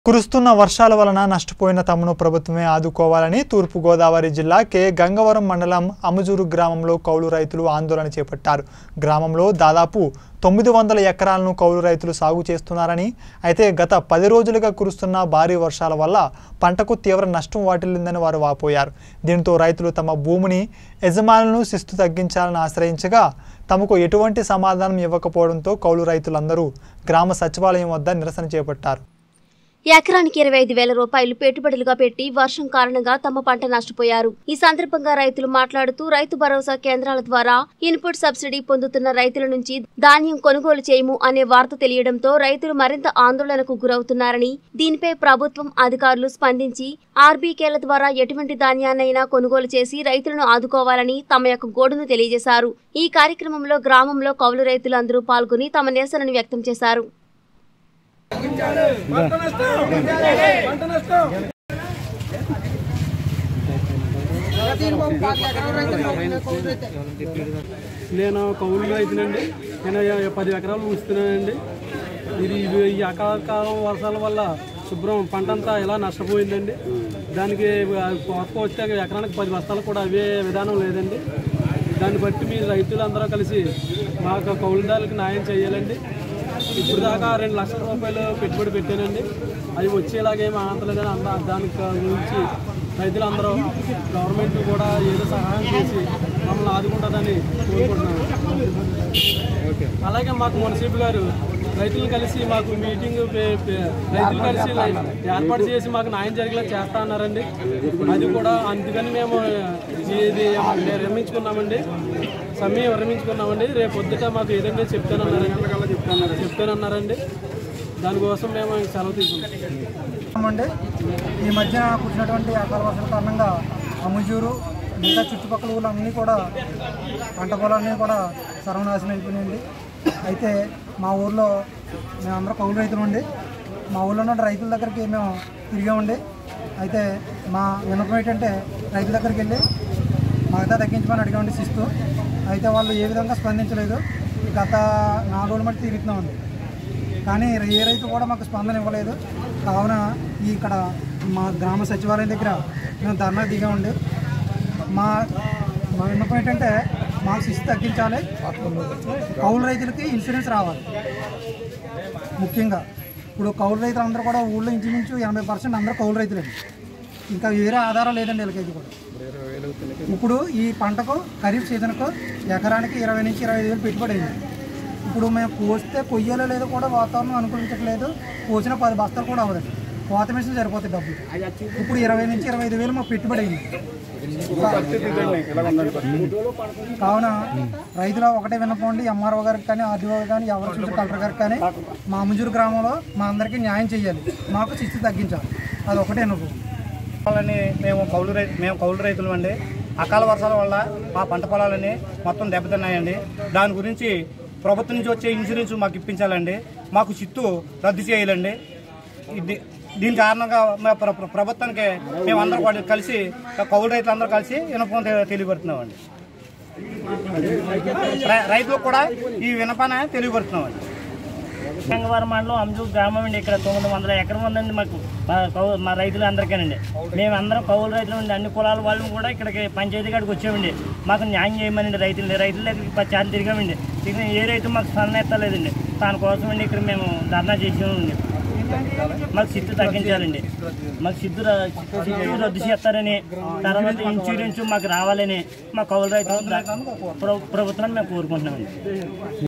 కురుస్తున్న వర్షాల వలన నష్టపోయిన తమను ప్రభుత్వమే ఆదుకోవాలని తూర్పుగోదావరి జిల్లా కె గంగవరం మండలం అముజూరు గ్రామంలో కౌలు రైతులు ఆందోళన చేపట్టారు గ్రామంలో దాదాపు తొమ్మిది వందల ఎకరాలను కౌలు రైతులు సాగు చేస్తున్నారని అయితే గత పది రోజులుగా కురుస్తున్న భారీ వర్షాల వల్ల పంటకు తీవ్ర నష్టం వాటిల్లిందని వారు వాపోయారు దీంతో రైతులు తమ భూమిని యజమానులను శిస్తు తగ్గించాలని ఆశ్రయించగా తమకు ఎటువంటి సమాధానం ఇవ్వకపోవడంతో కౌలు రైతులందరూ గ్రామ సచివాలయం వద్ద నిరసన చేపట్టారు ఎకరానికి ఇరవై ఐదు వేల రూపాయలు పెట్టుబడులుగా పెట్టి వర్షం కారణంగా తమ పంట నష్టపోయారు ఈ సందర్భంగా రైతులు మాట్లాడుతూ రైతు భరోసా కేంద్రాల ద్వారా ఇన్పుట్ సబ్సిడీ పొందుతున్న రైతుల నుంచి ధాన్యం కొనుగోలు చేయము అనే వార్త తెలియడంతో రైతులు మరింత ఆందోళనకు గురవుతున్నారని దీనిపై ప్రభుత్వం అధికారులు స్పందించి ఆర్బీకేల ద్వారా ఎటువంటి ధాన్యాన్నైనా కొనుగోలు చేసి రైతులను ఆదుకోవాలని తమ యొక్క గోడును తెలియజేశారు ఈ కార్యక్రమంలో గ్రామంలో కౌలు రైతులు అందరూ పాల్గొని తమ నిరసనను వ్యక్తం చేశారు పంట నష్టం పంట నష్టం నేను కౌలు రైతునండి నేను పది ఎకరాలు ఉంచుతున్నానండి ఇది ఇది ఈ అకాలకాలం వర్షాల వల్ల శుభ్రం పంట అంతా ఇలా నష్టపోయిందండి దానికి కొత్త వచ్చే ఎకరానికి పది బస్తాలు కూడా అవే విధానం లేదండి దాన్ని బట్టి మీ రైతులందరూ కలిసి మాకు కౌలుదారులకు న్యాయం చేయాలండి ఇప్పుడు దాకా రెండు లక్షల రూపాయలు పెట్టుబడి పెట్టానండి అవి వచ్చేలాగేమి ఆంతలేదని అంద దానికి గురించి రైతులందరూ గవర్నమెంట్ కూడా ఏదో సహాయం చేసి మమ్మల్ని ఆదుకుంటుందని కోరుకుంటున్నాను అలాగే మాకు మున్సిపల్ గారు రైతులు కలిసి మాకు మీటింగ్ పే- పే- రైతులు కలిసి లై- ఏర్పాటు చేసి మాకు న్యాయం జరిగేలా చేస్తా అన్నారండి అది కూడా అందుకని మేము ఇది విరమించుకున్నామండి సమయం విరమించుకున్నామండి రేపు పొద్దుట మాకు ఏదంటే చెప్తానన్నారండి చెప్తానన్నారండి దానికోసం మేము సెలవు తీసుకున్నాం అండి ఈ మధ్య కురిసినటువంటి అకాల వర్షాల కారణంగా అమ్ముజూరు మిగతా చుట్టుపక్కల ఊళ్ళన్నీ కూడా పంట పొలాలన్నీ కూడా సర్వనాశనం అయిపోయినాయండి అయితే మా ఊర్లో మేమందరం కౌలు రైతులు ఉండి మా ఊళ్ళో ఉన్న రైతుల దగ్గరికి మేము తిరిగామండి అయితే మా విన్నపం ఏంటంటే రైతుల దగ్గరికి వెళ్ళి మిగతా తగ్గించమని అడిగామండి శిస్తు అయితే వాళ్ళు ఏ విధంగా స్పందించలేదు గత నాలుగు రోజుల మట్టి తిరుగుతున్నామండి కానీ ఏ రైతు కూడా మాకు స్పందన ఇవ్వలేదు కావున ఈ ఇక్కడ మా గ్రామ సచివాలయం దగ్గర మేము ధర్నా దిగామండి మా మా విన్నపం ఏంటంటే మాకు శిస్తు తగ్గించాలి కౌలు రైతులకి ఇన్సూరెన్స్ రావాలి ముఖ్యంగా ఇప్పుడు కౌలు రైతులు అందరూ కూడా ఊళ్ళో ఇంచుమించు ఎనభై పర్సెంట్ అందరూ కౌలు రైతులండి ఇంకా వేరే ఆధారం లేదండి వీళ్ళకైతే కూడా ఇప్పుడు ఈ పంటకు ఖరీఫ్ సీజన్కు ఎకరానికి ఇరవై నుంచి ఇరవై ఐదు వేలు పెట్టుబడి అయింది ఇప్పుడు మేము కోస్తే కొయ్యాలో లేదో కూడా వాతావరణం అనుకూలించట్లేదు కోసిన పది బస్తాలు కూడా అవ్వదండి కోత మిషన్ సరిపోతాయి డబ్బులు ఇప్పుడు ఇరవై నుంచి ఇరవై ఐదు వేలు మాకు పెట్టుబడి అయింది కావున రైతుల ఒకటే విన్నపోండి ఎంఆర్ఓ గారికి కానీ ఆర్డీఓ కానీ ఎవరు చూసి కలెక్టర్ గారికి కానీ మా అమ్ముజూరు గ్రామంలో మా అందరికీ న్యాయం చేయాలి మాకు శిస్తు తగ్గించాలి అది ఒకటే అనుభవం పొలాలని మేము కౌలు రైతు మేము కౌలు రైతులు అండి అకాల వర్షాల వల్ల మా పంట పొలాలని మొత్తం దెబ్బతిన్నాయండి దాని గురించి ప్రభుత్వం నుంచి వచ్చే ఇన్సూరెన్స్ మాకు ఇప్పించాలండి మాకు చిత్తు రద్దు చేయాలండి ఇది దీని కారణంగా మా ప్ర- ప్ర- ప్రభుత్వానికి మేమందరం కూడా కలిసి కౌలు రైతులందరూ కలిసి వినపం తె- తెలియపడుతున్నామండి రై- రైతులకు కూడా ఈ వినపాన తెలియపడుతున్నామండి గంగవరం మండలం అంజు గ్రామం అండి ఇక్కడ తొమ్మిది వందల ఎకరం ఉందండి మాకు మా కౌ- మా రైతులు అందరికీనండి మేము అందరం కౌలు రైతులు అండి అన్ని కులాల వాళ్ళు కూడా ఇక్కడికి పంచాయతీ కాడికి వచ్చామండి మాకు న్యాయం చేయమనండి రైతులు రైతుల దగ్గరికి పచ్చారు తిరిగామండి తిరిగిన ఏ రైతు మాకు స్పందన ఎత్తలేదండి దానికోసం అండి ఇక్కడ మేము ధర్నా చేసామండి మాకు సిట్టు తగ్గించాలండి మాకు సిట్టు ర- సిట్టు రద్దు చేస్తారని తర్వాత ఇన్సూరెన్స్ మాకు రావాలని మా కౌలు రైతులు ప్ర- ప్రభుత్వాన్ని మేము కోరుకుంటున్నామండి